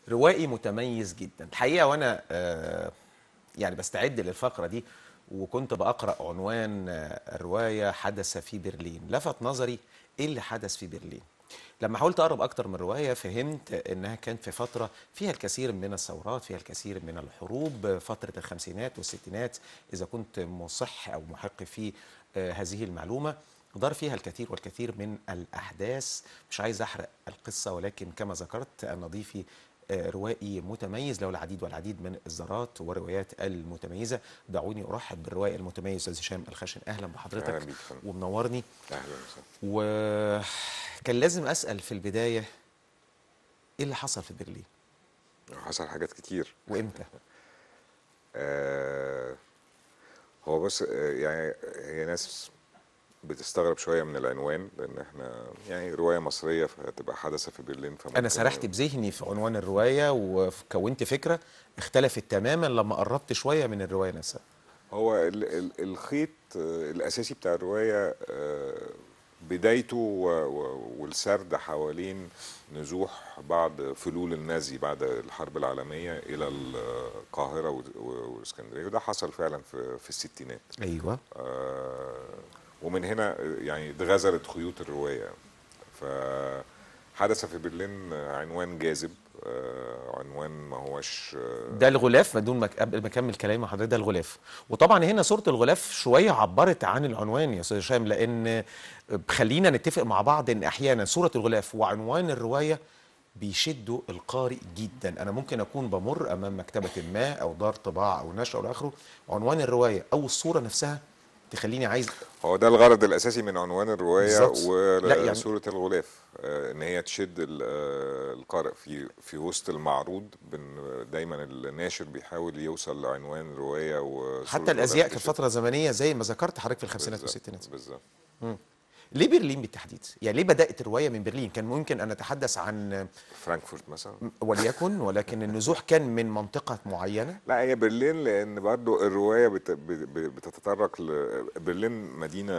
روائي متميز جدا الحقيقه وانا آه، يعني بستعد للفقره دي وكنت بقرا عنوان آه، الروايه حدث في برلين لفت نظري ايه اللي حدث في برلين لما حاولت اقرب اكتر من الروايه فهمت انها كانت في فتره فيها الكثير من الثورات فيها الكثير من الحروب فتره الخمسينات والستينات اذا كنت مصح او محق في آه، هذه المعلومه دار فيها الكثير والكثير من الاحداث مش عايز احرق القصه ولكن كما ذكرت ان ضيفي آه، روائي متميز له العديد والعديد من الزارات والروايات المتميزه دعوني ارحب بالروائي المتميز استاذ هشام الخشن اهلا بحضرتك أهلا بيك يا فندم. ومنورني اهلا وسهلا وكان لازم اسال في البدايه ايه اللي حصل في برلين حصل حاجات كتير وامتى آه هو بص آه، يعني هي ناس بتستغرب شويه من العنوان لان احنا يعني روايه مصريه فتبقى حدث في برلين فممكن انا سرحت بذهني في عنوان الروايه وكونت فكره اختلفت تماما لما قربت شويه من الروايه نفسها هو ال ال الخيط آه، الاساسي بتاع الروايه آه، بدايته و- و- والسرد حوالين نزوح بعض فلول النازي بعد الحرب العالميه الى القاهره و- و- والاسكندريه وده حصل فعلا في في الستينات ايوه آه، ومن هنا آه، يعني اتغزلت خيوط الروايه فحدث في برلين عنوان جاذب آه، عنوان ما هوش آه، ده الغلاف بدون ما قبل ما اكمل كلامي مع حضرتك ده الغلاف وطبعا هنا صوره الغلاف شويه عبرت عن العنوان يا استاذ هشام لان خلينا نتفق مع بعض ان احيانا صوره الغلاف وعنوان الروايه بيشدوا القارئ جدا انا ممكن اكون بمر امام مكتبه ما او دار طباعه او نشر او اخره عنوان الروايه او الصوره نفسها تخليني عايز هو ده الغرض الاساسي من عنوان الروايه بالظبط. لا، يعني- وصوره الغلاف آه، ان هي تشد ال- آه، القارئ في في وسط المعروض بن- دايما الناشر بيحاول يوصل لعنوان الروايه وصورة حتى الغلاف الازياء كانت تشد. فتره زمنيه زي ما ذكرت حضرتك في الخمسينات بالظبط، والستينات بالظبط ليه برلين بالتحديد يعني ليه بدات الروايه من برلين كان ممكن ان اتحدث عن فرانكفورت مثلا وليكن ولكن النزوح كان من منطقة معينة لا هي برلين لان برضو الروايه بت- ب- ب- بتتطرق ل... برلين مدينه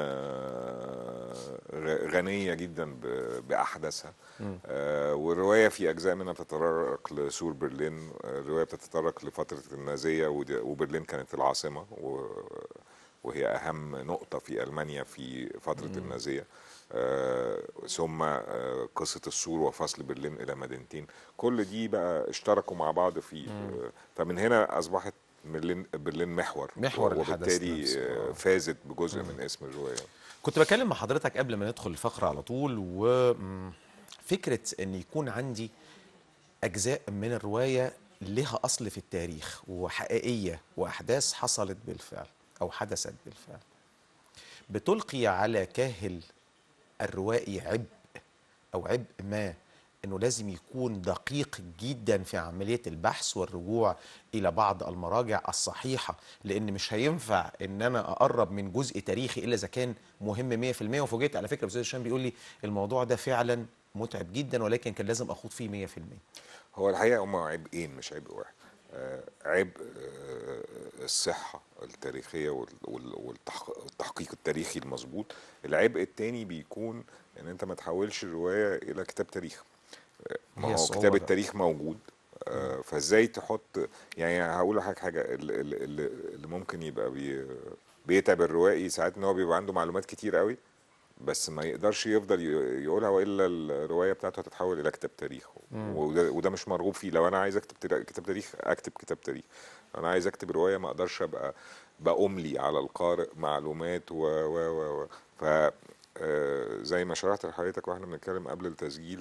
غ- غنيه جدا ب- باحداثها آه والروايه في اجزاء منها بتتطرق لسور برلين آه، الروايه بتتطرق لفتره النازيه ودي- وبرلين كانت العاصمه و... وهي اهم نقطه في المانيا في فتره النازيه آه ثم آه قصه السور وفصل برلين الى مدينتين كل دي بقى اشتركوا مع بعض في آه فمن هنا اصبحت برلين برلين محور محور الحدث وبالتالي نفسه. آه، فازت بجزء من اسم الروايه كنت بكلم مع حضرتك قبل ما ندخل الفقرة على طول وفكرة ان يكون عندي اجزاء من الرواية لها اصل في التاريخ وحقيقية واحداث حصلت بالفعل او حدثت بالفعل بتلقي على كاهل الروائي عبء او عبء ما انه لازم يكون دقيق جدا في عمليه البحث والرجوع الى بعض المراجع الصحيحه لان مش هينفع ان انا اقرب من جزء تاريخي الا اذا كان مهم 100% وفوجئت على فكره استاذ هشام بيقول لي الموضوع ده فعلا متعب جدا ولكن كان لازم اخوض فيه 100% هو الحقيقه هم عبئين مش عبء واحد آه، عبء آه، الصحه التاريخيه وال- وال- والتحق- والتحقيق التاريخي المظبوط العبء التاني بيكون ان انت ما تحولش الروايه الى كتاب تاريخ آه، ما هي هو الصعوبة كتاب بقى. التاريخ موجود آه، فازاي تحط يعني هقول لحضرتك حاجه اللي, اللي اللي ممكن يبقى بي بيتعب الروائي ساعات ان هو بيبقى عنده معلومات كتير قوي بس ما يقدرش يفضل ي- يقولها والا الروايه بتاعته هتتحول الى كتاب تاريخ وده, وده مش مرغوب فيه لو انا عايز اكتب تار- كتاب تاريخ اكتب كتاب تاريخ لو انا عايز اكتب روايه ما اقدرش ابقى بأملي على القارئ معلومات و و و, و ف آه، زي ما شرحت لحضرتك واحنا بنتكلم قبل التسجيل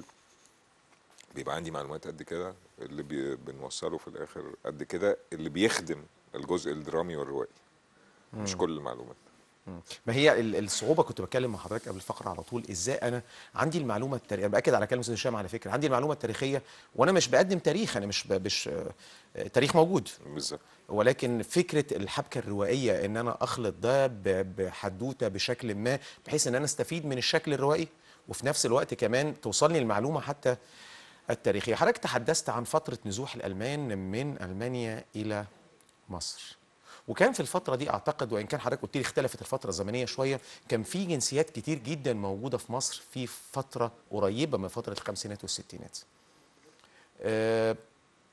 بيبقى عندي معلومات قد كده اللي بي بنوصله في الاخر قد كده اللي بيخدم الجزء الدرامي والروائي مش كل المعلومات ما هي ال- الصعوبه كنت بتكلم مع حضرتك قبل الفقره على طول ازاي انا عندي المعلومه التاريخيه انا باكد على كلام استاذ هشام على فكره عندي المعلومه التاريخيه وانا مش بقدم تاريخ انا مش ب- مش آه، تاريخ موجود بالظبط ولكن فكره الحبكه الروائيه ان انا اخلط ده ب- بحدوته بشكل ما بحيث ان انا استفيد من الشكل الروائي وفي نفس الوقت كمان توصلني المعلومه حتى التاريخيه حضرتك تحدثت عن فتره نزوح الالمان من المانيا الى مصر وكان في الفترة دي أعتقد وإن كان حضرتك قلت لي اختلفت الفترة الزمنية شوية كان في جنسيات كتير جدا موجودة في مصر في فترة قريبة من فترة الخمسينات والستينات. آه،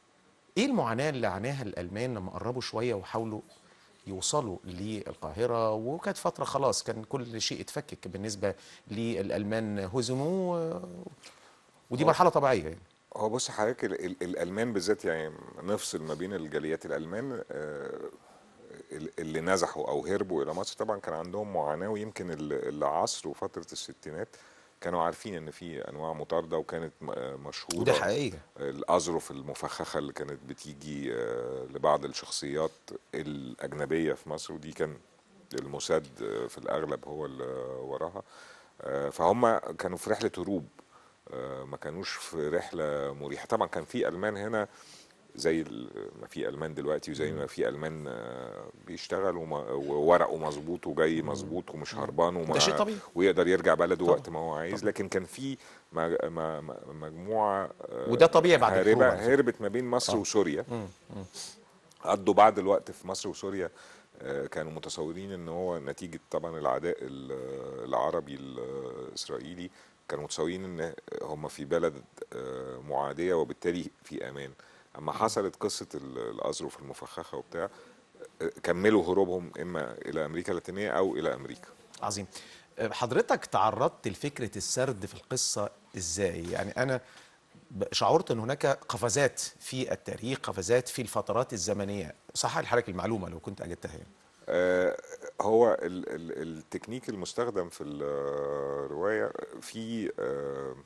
ايه المعاناه اللي عاناها الالمان لما قربوا شويه وحاولوا يوصلوا للقاهره وكانت فتره خلاص كان كل شيء اتفكك بالنسبه للالمان هزموا و- ودي هو- مرحله طبيعيه يعني هو بص حضرتك ال- ال- الالمان بالذات يعني نفصل ما بين الجاليات الالمان آه، ال- اللي نزحوا او هربوا الى مصر طبعا كان عندهم معاناه ويمكن ال- اللي عصروا فتره الستينات كانوا عارفين ان في انواع مطارده وكانت م- آه، مشهوره وده حقيقيه الأظرف المفخخة اللي كانت بتيجي آه، لبعض الشخصيات الأجنبية في مصر ودي كان الموساد آه، في الأغلب هو اللي وراها آه، فهم كانوا في رحلة هروب آه، ما كانوش في رحلة مريحة طبعا كان في ألمان هنا زي ال- ما في ألمان دلوقتي وزي ما في ألمان آه، بيشتغل وما- وورقه مظبوط وجاي مظبوط ومش هربان وما ده شيء طبيعي. ويقدر يرجع بلده طبعا. وقت ما هو عايز لكن كان في مج- م- م- مجموعة آه، وده طبيعي بعد الحروب هاربة على فكرة. هربت ما بين مصر آه. وسوريا مم. مم. قضوا بعض الوقت في مصر وسوريا آه، كانوا متصورين ان هو نتيجة طبعا العداء ال- العربي الاسرائيلي كانوا متصورين ان هم في بلد آه، معادية وبالتالي في امان اما حصلت قصة ال- الاظرف المفخخة وبتاع آه، كملوا هروبهم اما الى امريكا اللاتينية او الى امريكا عظيم أه، حضرتك تعرضت لفكرة السرد في القصة ازاي يعني انا ب- شعرت ان هناك قفزات في التاريخ قفزات في الفترات الزمنية صح لحضرتك المعلومة لو كنت اجدتها يعني آه، هو ال- ال- التكنيك المستخدم في الرواية في آه،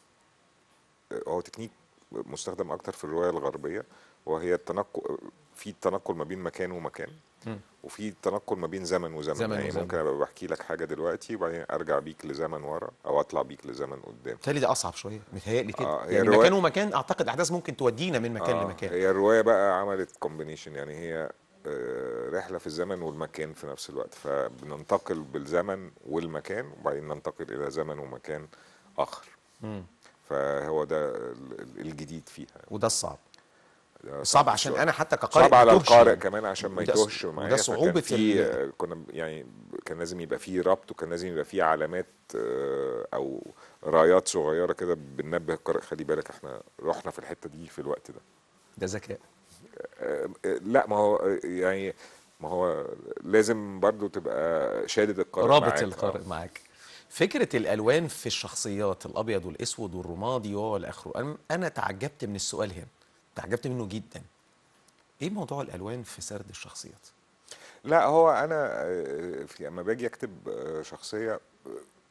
هو تكنيك مستخدم أكتر في الرواية الغربية وهي التنقل في التنقل ما بين مكان ومكان مم. وفي التنقل ما بين زمن وزمن زمن يعني وزمن. ممكن ابقى بحكي لك حاجه دلوقتي وبعدين ارجع بيك لزمن ورا او اطلع بيك لزمن قدام بالتالي ده اصعب شوية متهيألي كده آه، هي يعني الرواية- مكان ومكان اعتقد احداث ممكن تودينا من مكان آه، لمكان هي الرواية بقى عملت كومبينيشن يعني هي آه، رحلة في الزمن والمكان في نفس الوقت فبننتقل بالزمن والمكان وبعدين ننتقل إلى زمن ومكان آخر مم. فهو ده ال- ال- الجديد فيها وده الصعب ده صعب عشان شوية. انا حتى كقارئ صعب على ما أتوهش القارئ يعني. كمان عشان ما وده- يتوهش وده معايا فكان صعوبة في ال- كنا يعني كان لازم يبقى فيه ربط وكان لازم يبقى فيه علامات آه، او رايات صغيره كده بننبه القارئ خلي بالك احنا رحنا في الحته دي في الوقت ده ده ذكاء آه، لا ما هو آه، يعني ما هو لازم برضو تبقى شادد القارئ رابط معاك. القارئ آه. معاك فكرة الألوان في الشخصيات الأبيض والأسود والرمادي والى آخره أنا- أنا تعجبت من السؤال هنا تعجبت منه جدا إيه موضوع الألوان في سرد الشخصيات؟ لا هو انا آه، في اما باجي اكتب آه، شخصيه آه،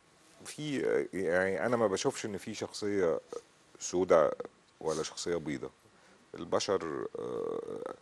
في آه، يعني انا ما بشوفش ان في شخصيه سوداء ولا شخصيه بيضاء البشر آه،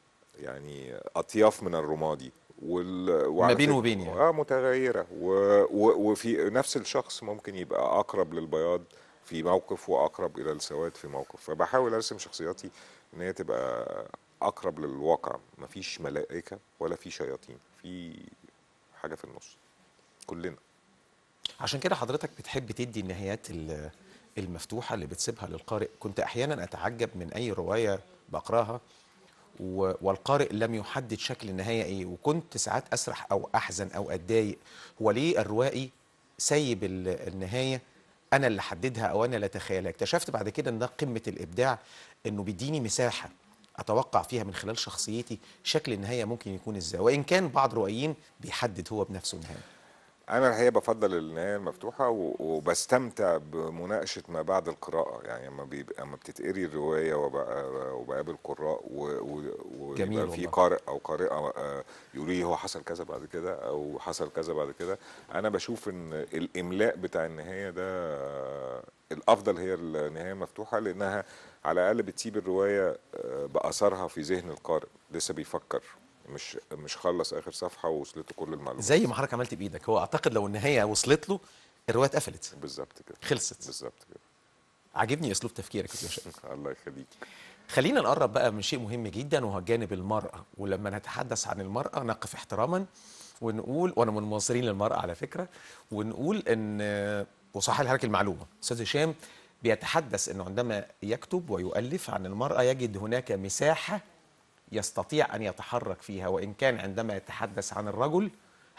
يعني اطياف من الرمادي وال... وعلى بين فكرة- وبين يعني. اه متغيره و... و... وفي نفس الشخص ممكن يبقى اقرب للبياض في موقف واقرب الى السواد في موقف فبحاول ارسم شخصياتي ان هي تبقى اقرب للواقع مفيش ملائكه ولا في شياطين في حاجه في النص كلنا عشان كده حضرتك بتحب تدي النهايات ال- المفتوحة اللي بتسيبها للقارئ كنت أحيانا أتعجب من أي رواية بقراها و- والقارئ لم يحدد شكل النهاية إيه وكنت ساعات أسرح أو أحزن أو أتضايق هو ليه الروائي سايب ال- النهاية أنا اللي حددها أو أنا اللي أتخيلها اكتشفت بعد كده إن ده قمة الإبداع إنه بيديني مساحة أتوقع فيها من خلال شخصيتي شكل النهاية ممكن يكون إزاي وإن كان بعض روائيين بيحدد هو بنفسه النهاية انا الحقيقه بفضل النهايه المفتوحه و- وبستمتع بمناقشه ما بعد القراءه يعني اما بيبقى اما بتتقري الروايه وبقى وبقابل قراء و- و- جميل ويبقى في والله. قارئ او قارئه آه، يقولوا لي هو حصل كذا بعد كده او حصل كذا بعد كده انا بشوف ان الاملاء بتاع النهايه ده آه، الافضل هي النهايه المفتوحه لانها على الاقل بتسيب الروايه آه، باثرها في ذهن القارئ لسه بيفكر مش مش خلص اخر صفحه ووصلته كل المعلومات زي ما حضرتك عملت بايدك هو اعتقد لو النهايه وصلت له الروايه اتقفلت بالظبط كده خلصت بالظبط كده عاجبني اسلوب تفكيرك يا باشا الله يخليك خلينا نقرب بقى من شيء مهم جدا وهو جانب المراه ولما نتحدث عن المراه نقف احتراما ونقول وانا من مناصرين للمراه على فكره ونقول ان وصحح لحضرتك المعلومه استاذ هشام بيتحدث انه عندما يكتب ويؤلف عن المراه يجد هناك مساحه يستطيع ان يتحرك فيها وان كان عندما يتحدث عن الرجل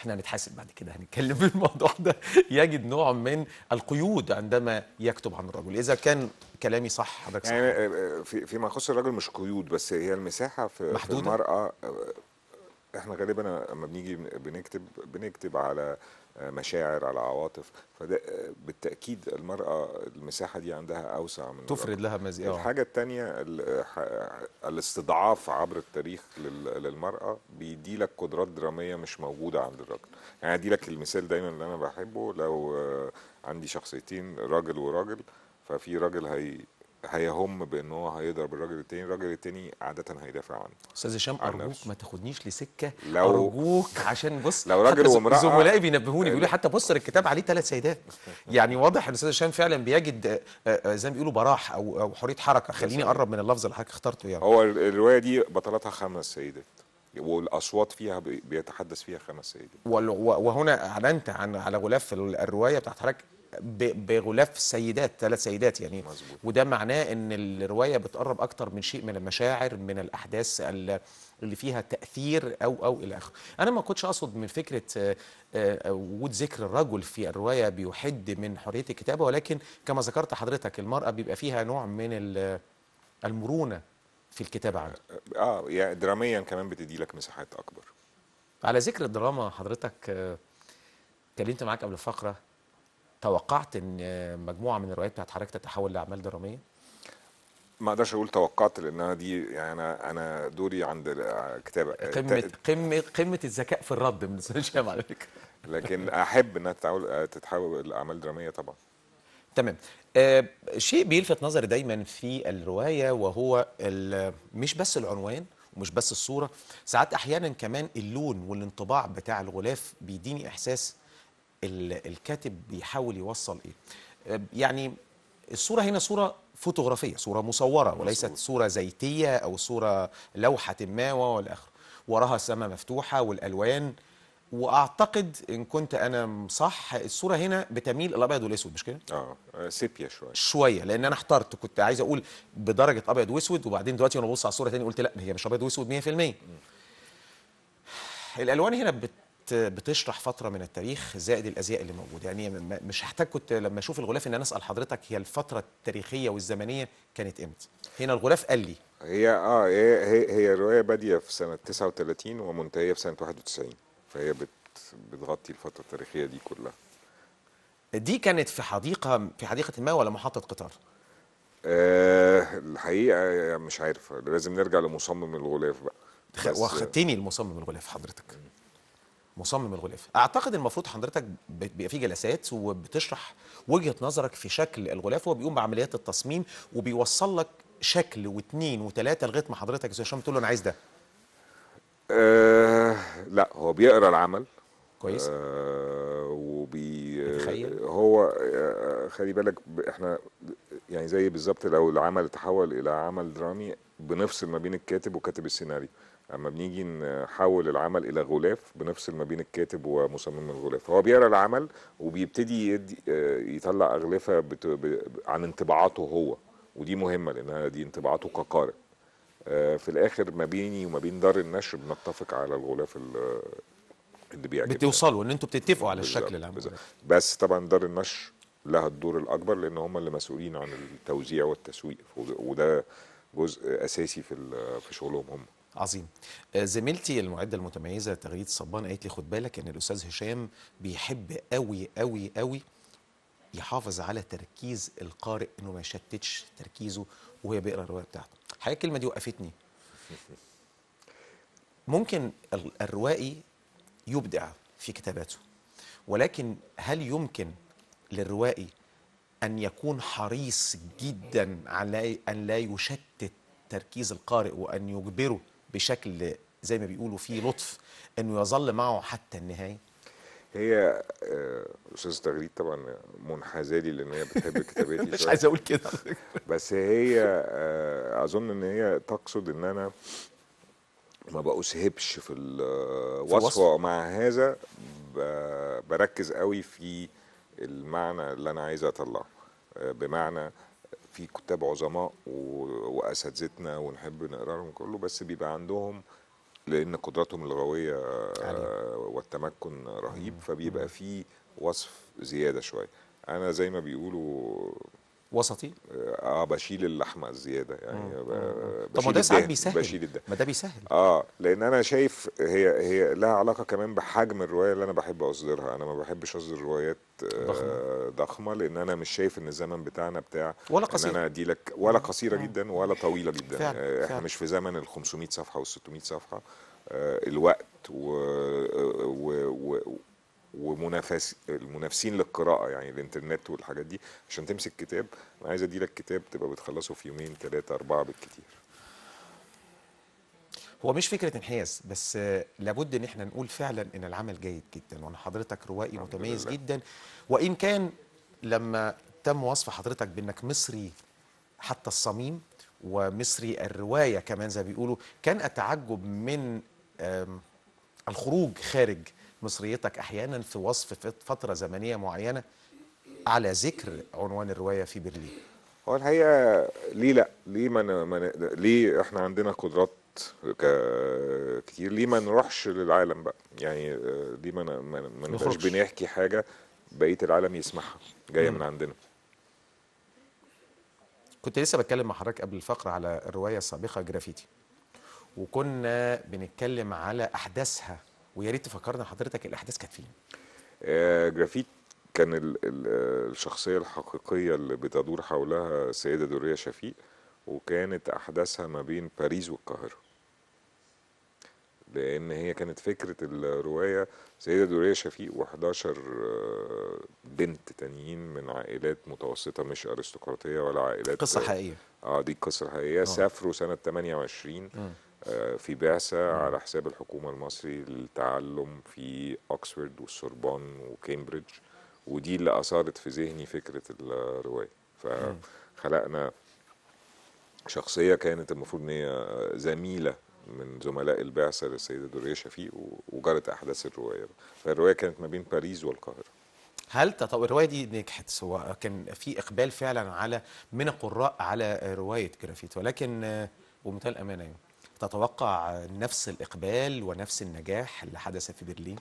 احنا هنتحاسب بعد كده هنتكلم في الموضوع ده يجد نوع من القيود عندما يكتب عن الرجل اذا كان كلامي صح حضرتك صح يعني آه، آه، في فيما يخص الراجل مش قيود بس هي المساحه في, في محدودة؟ المراه آه، احنا غالبا لما بنيجي بنكتب بنكتب على آه، مشاعر على عواطف فده آه، بالتاكيد المراه المساحه دي عندها اوسع من تفرد الرجل. لها مزيد آه. الحاجة التانية ال- ح- الاستضعاف عبر التاريخ لل- للمرأة بيدي لك قدرات درامية مش موجودة عند الراجل يعني ادي لك المثال دايما اللي انا بحبه لو آه، عندي شخصيتين راجل وراجل ففي راجل هي هيهم بان هو هيضرب الراجل التاني الراجل التاني عادة هيدافع عنه استاذ هشام عن ارجوك نفسه. ما تاخدنيش لسكه لو- ارجوك عشان بص لو راجل حتى ز- وامرأة- زملائي بينبهوني بيقولوا لي حتى بص الكتاب عليه ثلاث سيدات يعني واضح ان استاذ هشام فعلا بيجد آه، آه، زي ما بيقولوا براح او او حريه حركه خليني صحيح. اقرب من اللفظ اللي حضرتك اخترته يعني هو ال- الرواية دي بطلتها خمس سيدات والاصوات فيها بي- بيتحدث فيها خمس سيدات وال- و- وهنا اعلنت عن على غلاف ال- الروايه بتاعت حضرتك ب- بغلاف سيدات ثلاث سيدات يعني مظبوط. وده معناه ان الروايه بتقرب اكتر من شيء من المشاعر من الاحداث ال- اللي فيها تاثير او او الى اخره انا ما كنتش اقصد من فكره آه، آه، وجود ذكر الرجل في الروايه بيحد من حريه الكتابه ولكن كما ذكرت حضرتك المراه بيبقى فيها نوع من ال- المرونه في الكتابه عنها اه يعني دراميا كمان بتدي لك مساحات اكبر على ذكر الدراما حضرتك آه، اتكلمت معاك قبل الفقره توقعت ان آه، مجموعه من الروايات بتاعت حضرتك تتحول لاعمال دراميه ما اقدرش اقول توقعت لانها دي يعني انا انا دوري عند الكتابه قمه قمه قمه الذكاء في الرد من الاستاذ هشام على فكره لكن احب انها تتحول تتحول لاعمال دراميه طبعا تمام آه شيء بيلفت نظري دايما في الروايه وهو ال- مش بس العنوان ومش بس الصوره ساعات احيانا كمان اللون والانطباع بتاع الغلاف بيديني احساس ال- الكاتب بيحاول يوصل ايه آه يعني الصوره هنا صوره فوتوغرافيه صوره مصوره وليست مظبوط. صوره زيتيه او صوره لوحه ما والى اخره وراها السماء مفتوحه والالوان واعتقد ان كنت انا صح الصوره هنا بتميل الابيض والاسود مش كده اه سيبيا شويه شويه لان انا احترت كنت عايز اقول بدرجه ابيض واسود وبعدين دلوقتي وانا ببص على الصوره تاني قلت لا هي مش ابيض واسود 100% الالوان هنا بت بتشرح فتره من التاريخ زائد الازياء اللي موجوده يعني م- مش هحتاج كنت لما اشوف الغلاف ان انا اسال حضرتك هي الفتره التاريخيه والزمنيه كانت امتى هنا الغلاف قال لي هي اه هي هي, هي الروايه باديه في سنه 39 ومنتهيه في سنه 91 فهي بت بتغطي الفتره التاريخيه دي كلها دي كانت في حديقه في حديقه ما ولا محطه قطار آه الحقيقه مش عارف لازم نرجع لمصمم الغلاف بقى بس- واخدتني المصمم الغلاف حضرتك مصمم الغلاف اعتقد المفروض حضرتك ب- بيبقى في جلسات وبتشرح وجهة نظرك في شكل الغلاف هو بيقوم بعمليات التصميم وبيوصل لك شكل واثنين وثلاثه لغايه ما حضرتك يا استاذ هشام تقول له انا عايز ده آه لا هو بيقرا العمل كويس آه وبي بيتخيل؟ هو آه خلي بالك ب- احنا يعني زي بالظبط لو العمل تحول الى عمل درامي بنفصل ما بين الكاتب وكاتب السيناريو اما بنيجي نحول العمل الى غلاف بنفصل ما بين الكاتب ومصمم الغلاف هو بيقرا العمل وبيبتدي يدي آه، يطلع اغلفه بت... ب... عن انطباعاته هو ودي مهمه لانها دي انطباعاته كقارئ آه، في الاخر ما بيني وما بين دار النشر بنتفق على الغلاف ال- اللي بيعجبنا بتوصلوا ان انتوا بتتفقوا على بالظبط، الشكل العام بالظبط. بس طبعا دار النشر لها الدور الاكبر لان هم اللي مسؤولين عن التوزيع والتسويق وده- وده جزء اساسي في ال- في شغلهم هم عظيم آه، زميلتي المعده المتميزه تغريده صبان قالت لي خد بالك ان الاستاذ هشام بيحب قوي قوي قوي يحافظ على تركيز القارئ انه ما يشتتش تركيزه وهو بيقرا الروايه بتاعته الحقيقه الكلمه دي وقفتني ممكن ال- الروائي يبدع في كتاباته ولكن هل يمكن للروائي أن يكون حريص جدا على أن لا يشتت تركيز القارئ وأن يجبره بشكل زي ما بيقولوا فيه لطف أنه يظل معه حتى النهاية هي آه، استاذ تغريد طبعا منحازه لي لان هي بتحب كتاباتي مش شوية. عايز أقول كده بس هي آه، اظن ان هي تقصد ان انا ما بأسهبش في الوصف الوصف. ومع هذا ب- بركز قوي في المعنى اللي انا عايز اطلعه آه، بمعنى في كتاب عظماء و- واساتذتنا ونحب نقرا لهم كله بس بيبقى عندهم لان قدراتهم اللغويه عالية. آه، والتمكن رهيب فبيبقى في وصف زياده شويه انا زي ما بيقولوا وسطي اه بشيل اللحمه الزياده يعني ب- طب ما بشيل ده ساعات الدهن بيسهل بشيل الدهن ما ده بيسهل اه لان انا شايف هي هي لها علاقه كمان بحجم الروايه اللي انا بحب اصدرها انا ما بحبش اصدر روايات آه، ضخمه لان انا مش شايف ان الزمن بتاعنا بتاع ولا ان قصير. انا ادي لك ولا قصيره جدا ولا طويله جدا فعلا، آه، احنا فعلا. مش في زمن ال 500 صفحه وال 600 صفحه آه، الوقت و, و... و... ومنافس المنافسين للقراءة يعني الانترنت والحاجات دي عشان تمسك كتاب انا عايز ادي لك كتاب تبقى بتخلصه في يومين ثلاثة أربعة بالكتير هو مش فكره انحياز بس آه، لابد ان احنا نقول فعلا ان العمل جيد جدا وانا حضرتك روائي الحمد متميز لله. جدا وان كان لما تم وصف حضرتك بانك مصري حتى الصميم ومصري الروايه كمان زي ما بيقولوا كان اتعجب من آم، الخروج خارج مصريتك احيانا في وصف فت- فتره زمنيه معينه على ذكر عنوان الروايه في برلين هو الحقيقة ليه لا ليه ما ن- ما ن- ليه احنا عندنا قدرات ك- كتير ليه ما نروحش للعالم بقى يعني آه، ليه ما ن- ما ن- ما نبقاش نخرجش. بنحكي حاجة بقية العالم يسمعها جاية من عندنا كنت لسه بتكلم مع حضرتك قبل الفقرة على الرواية السابقة جرافيتي وكنا بنتكلم على أحداثها ويا ريت تفكرنا حضرتك الأحداث كانت فين آه، جرافيت كان ال- ال- الشخصية الحقيقية اللي بتدور حولها السيدة دورية شفيق وكانت أحداثها ما بين باريس والقاهرة لأن هي كانت فكرة الرواية سيدة دورية شفيق و11 بنت تانيين من عائلات متوسطة مش أرستقراطية ولا عائلات قصة حقيقية اه دي القصة الحقيقية سافروا سنة 28 آه، في بعثة على حساب الحكومة المصري للتعلم في أكسفورد والسوربون وكامبريدج ودي اللي أثارت في ذهني فكرة الرواية فخلقنا شخصية كانت المفروض إن هي زميلة من زملاء البعثة للسيدة دورية شفيق و- وجرت أحداث الرواية فالرواية كانت ما بين باريس والقاهرة هل تطور الرواية دي نجحت سواء كان في إقبال فعلا على من القراء على رواية جرافيتي ولكن آه، بمنتهى الأمانة يعني تتوقع نفس الإقبال ونفس النجاح اللي حدث في برلين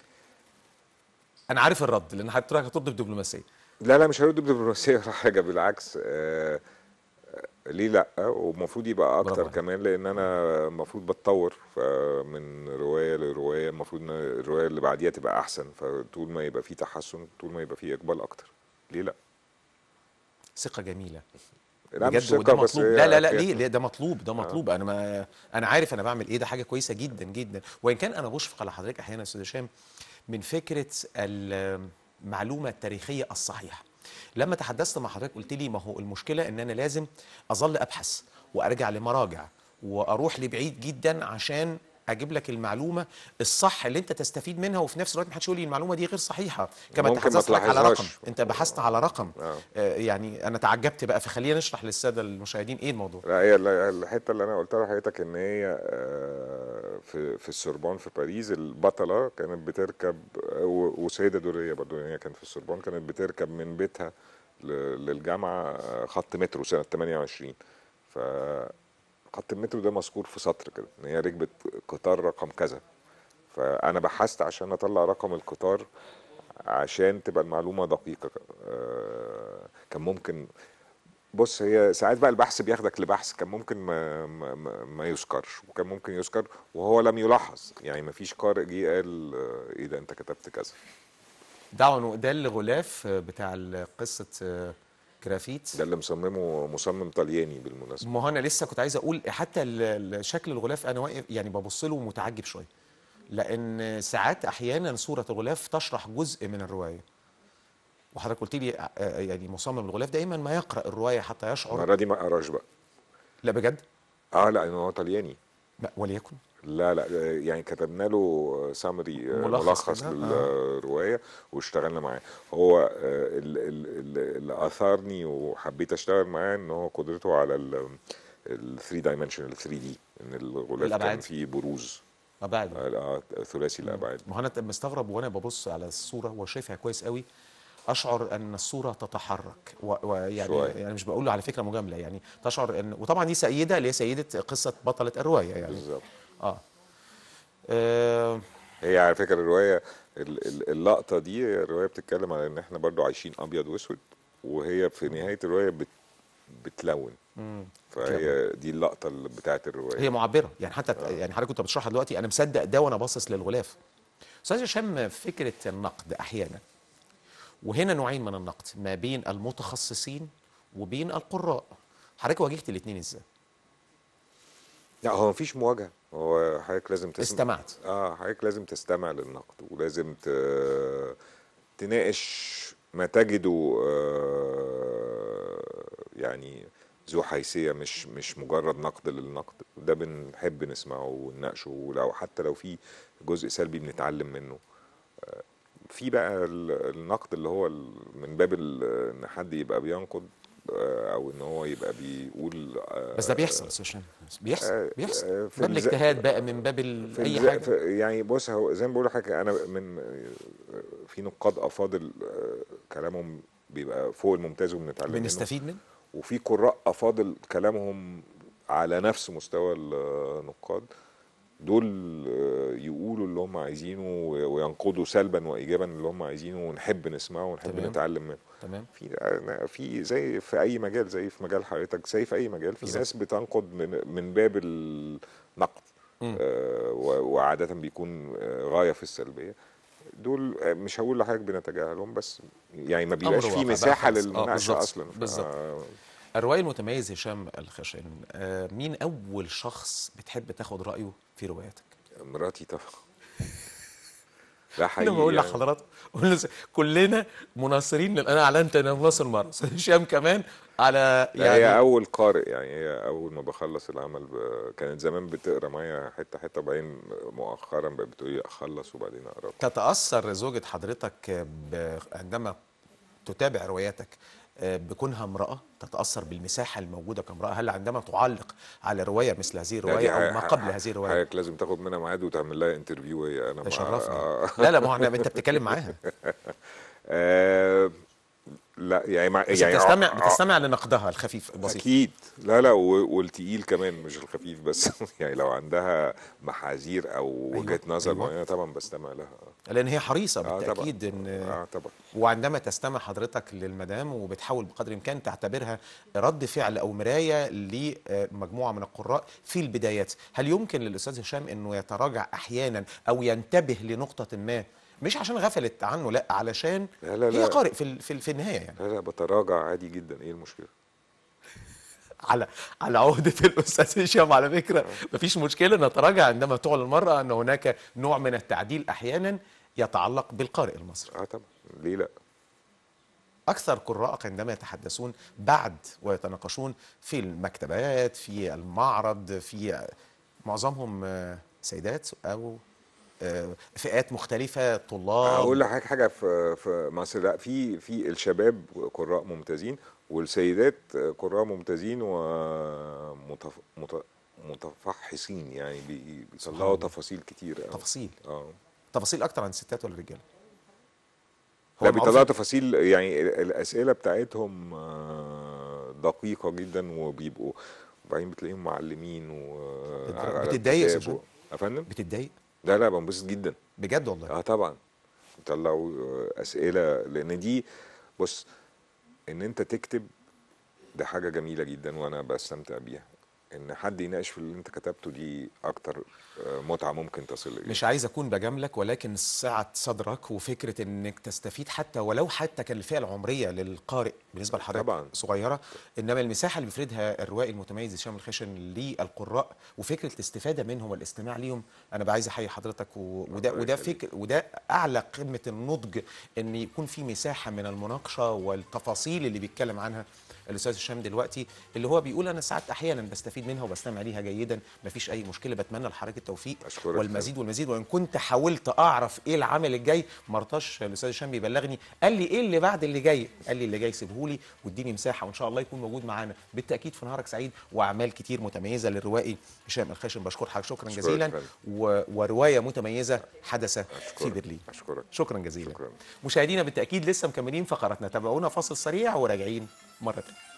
أنا عارف الرد لأن حضرتك هترد بدبلوماسية لا لا مش هرد بدبلوماسية ولا حاجة بالعكس آه آه، ليه لا ومفروض يبقى برافو اكتر عليك. كمان لان انا المفروض بتطور فمن روايه لروايه المفروض ان الروايه اللي بعديها تبقى احسن فطول ما يبقى في تحسن طول ما يبقى في اقبال اكتر ليه لا ثقة جميلة لا مش بجد وده ثقة بس مطلوب هي لا لا لا هي- ليه ليه ده مطلوب ده مطلوب انا ما انا عارف انا بعمل ايه ده حاجه كويسه جدا جدا وان كان انا بشفق على حضرتك احيانا يا استاذ هشام من فكره المعلومه التاريخيه الصحيحه لما تحدثت مع حضرتك قلت لي ما هو المشكله ان انا لازم اظل ابحث وارجع لمراجع واروح لبعيد جدا عشان اجيب لك المعلومه الصح اللي انت تستفيد منها وفي نفس الوقت ما حدش يقول لي المعلومه دي غير صحيحه كما ممكن ما تحدثت لك على تلاحظهاش. رقم انت بحثت على رقم آه. آه، يعني انا تعجبت بقى فخلينا نشرح للساده المشاهدين ايه الموضوع لا هي ال- الحته اللي انا قلتها لحضرتك ان هي آه، في في السوربون في باريس البطله كانت بتركب و- وسيده دوريه برضو يعني هي كانت في السوربون كانت بتركب من بيتها ل- للجامعه آه، خط مترو سنه 28 ف خط المترو ده مذكور في سطر كده ان هي ركبت قطار رقم كذا فانا بحثت عشان اطلع رقم القطار عشان تبقى المعلومه دقيقه آه، كان ممكن بص هي ساعات بقى البحث بياخدك لبحث كان ممكن ما, ما, ما- ما يذكرش وكان ممكن يذكر وهو لم يلاحظ يعني ما فيش قارئ جه قال آه، ايه ده انت كتبت كذا دعوة ده الغلاف آه، بتاع ال- قصه آه، جرافيت ده اللي مصممه مصمم طلياني بالمناسبه ما هو انا لسه كنت عايز اقول حتى ال- ال- شكل الغلاف انا واقف يعني ببص له متعجب شويه لان ساعات احيانا صوره الغلاف تشرح جزء من الروايه وحضرتك قلت لي آه، آه، يعني مصمم الغلاف دايما ما يقرا الروايه حتى يشعر المره دي ما قراش بقى لا بجد اه لا إنه هو طلياني لا وليكن لا لا آه، يعني كتبنا له سامري ملخص ملخص كده، للروايه واشتغلنا معاه هو آه، ال- ال- ال- اللي اثارني وحبيت اشتغل معاه ان هو قدرته على ال 3 دايمنشنال 3 دي ان الغلاف كان الأبعاد. فيه بروز ما بعد آه، آه، ثلاثي الابعاد ما هو انا مستغرب وانا ببص على الصوره وشايفها كويس قوي اشعر ان الصوره تتحرك و- ويعني شوية. يعني مش بقول له على فكره مجامله يعني تشعر ان وطبعا دي سيده اللي هي سيده قصه بطله الروايه يعني بالظبط اه آه هي على فكره الروايه ال- ال- اللقطه دي هي الروايه بتتكلم على ان احنا برضو عايشين ابيض واسود وهي في نهايه الروايه بت بتلون مم. فهي دي اللقطه اللي بتاعت الروايه هي معبره يعني حتى يعني حضرتك كنت بتشرحها دلوقتي انا مصدق ده وانا باصص للغلاف استاذ هشام فكره النقد احيانا وهنا نوعين من النقد ما بين المتخصصين وبين القراء حضرتك واجهت الاثنين ازاي لا هو مفيش مواجهه هو حضرتك لازم تسمع استمعت اه حضرتك لازم تستمع للنقد ولازم ت... تناقش ما تجده آه يعني ذو حيثيه مش مش مجرد نقد للنقد ده بنحب نسمعه ونناقشه ولو حتى لو في جزء سلبي بنتعلم منه آه، في بقى ال- النقد اللي هو ال- من باب ال- ان حد يبقى بينقد آه، او ان هو يبقى بيقول آه، بس ده بيحصل استاذ هشام بيحصل آه، بيحصل آه، في باب الز- الاجتهاد بقى من باب ال- في اي الز- حاجه في يعني بص هو زي ما بقول لحضرتك انا من في نقاد افاضل آه، كلامهم بيبقى فوق الممتاز وبنتعلم منه بنستفيد منه وفي قراء افاضل كلامهم على نفس مستوى النقاد دول آه، يقولوا اللي هم عايزينه و- وينقدوا سلبا وايجابا اللي هم عايزينه ونحب نسمعه ونحب تمام. نتعلم منه تمام في في زي في اي مجال زي في مجال حضرتك زي في اي مجال في بالظبط. ناس بتنقد من من باب النقد مم. آه، و- وعاده بيكون آه، غايه في السلبيه دول آه، مش هقول لحضرتك بنتجاهلهم بس يعني ما بيبقاش واقع في بقى مساحه خلاص. آه، للمناقشه بالظبط. اصلا ف- بالظبط. الروائي المتميز هشام الخشن آه مين اول شخص بتحب تاخد رايه في رواياتك مراتي طبعا ده حقيقي انا بقول يعني. لحضرتك بقول لس- كلنا مناصرين لل- انا اعلنت انا مناصر مره استاذ هشام كمان على لا يعني هي اول قارئ يعني هي اول ما بخلص العمل ب... كانت زمان بتقرا معايا حته حته وبعدين مؤخرا بقت بتقولي اخلص وبعدين اقرا تتاثر زوجة حضرتك ب... عندما تتابع رواياتك آه، بكونها امرأة تتأثر بالمساحة الموجودة كامرأة هل عندما تعلق على رواية مثل هذه لا، الرواية دي أو ما ح- قبل ح- هذه الرواية حضرتك لازم تاخد منها ميعاد وتعمل لها انترفيو هي انا مع- تشرفني آه لا لا ما هو احنا انت بتتكلم معاها آه لا يعني مع بس يعني بتستمع ع- بتستمع لنقدها الخفيف البسيط اكيد لا لا و- والتقيل كمان مش الخفيف بس يعني لو عندها محاذير او أيوة، وجهه نظر أيوة. معينه طبعا بستمع لها لأن هي حريصة اه طبعا بالتأكيد إن اه طبعا وعندما تستمع حضرتك للمدام وبتحاول بقدر الامكان تعتبرها رد فعل او مرايه لمجموعه من القراء في البدايات، هل يمكن للاستاذ هشام انه يتراجع احيانا او ينتبه لنقطه ما مش عشان غفلت عنه لا علشان لا لا هي لا. قارئ في ال- في, ال- في النهايه يعني لا لا بتراجع عادي جدا ايه المشكله على على عهده الاستاذ هشام على فكره مفيش مشكله نتراجع عندما تعلن المراه ان هناك نوع من التعديل احيانا يتعلق بالقارئ المصري. اه طبعا ليه لا أكثر قراءك عندما يتحدثون بعد ويتناقشون في المكتبات في المعرض في معظمهم آه، سيدات أو آه، فئات مختلفة طلاب هقول لحضرتك حاجه في في مصر لا في في الشباب قراء ممتازين والسيدات قراء ممتازين ومتفحصين يعني بي- بيطلعوا الله. تفاصيل كتير أوي. تفاصيل اه تفاصيل أكتر عن الستات ولا الرجال لا المعروف بيطلعوا تفاصيل يعني ال- الاسئله بتاعتهم آه، دقيقه جدا وبيبقوا وبعدين بتلاقيهم معلمين و على بتتضايق يا الكتاب سوسن؟ و- يا فندم بتتضايق لا لا بنبسط جدا بجد والله اه طبعا بيطلعوا آه، اسئله لان دي بص ان انت تكتب ده حاجه جميله جدا وانا بستمتع بيها ان حد يناقش في اللي انت كتبته دي اكتر آه، متعه ممكن تصل اليها مش عايز اكون بجاملك ولكن سعه صدرك وفكره انك تستفيد حتى ولو حتى كان الفئه العمريه للقارئ بالنسبه لحضرتك طبعاً. صغيره انما المساحه اللي بيفردها الروائي المتميز هشام الخشن للقراء وفكره الاستفاده منهم والاستماع ليهم انا بقى عايز احيي حضرتك و- وده الله وده يخليك. فكر وده اعلى قمه النضج ان يكون في مساحه من المناقشه والتفاصيل اللي بيتكلم عنها الاستاذ هشام دلوقتي اللي هو بيقول انا ساعات احيانا بستفيد منها وبستمع ليها جيدا مفيش اي مشكله بتمنى لحضرتك التوفيق أشكرك والمزيد والمزيد وان كنت حاولت اعرف ايه العمل الجاي ما رضاش الاستاذ هشام بيبلغني قال لي ايه اللي بعد اللي جاي قال لي اللي جاي سيبه لي واديني مساحه وان شاء الله يكون موجود معانا بالتاكيد في نهارك سعيد واعمال كتير متميزه للروائي هشام الخاشم بشكر حضرتك شكرا أشكرك جزيلا فندم. و... وروايه متميزه حدث في أشكرك. برلين اشكرك شكرا جزيلا شكراً. مشاهدينا بالتاكيد لسه مكملين فقراتنا تابعونا فاصل سريع وراجعين مره تانية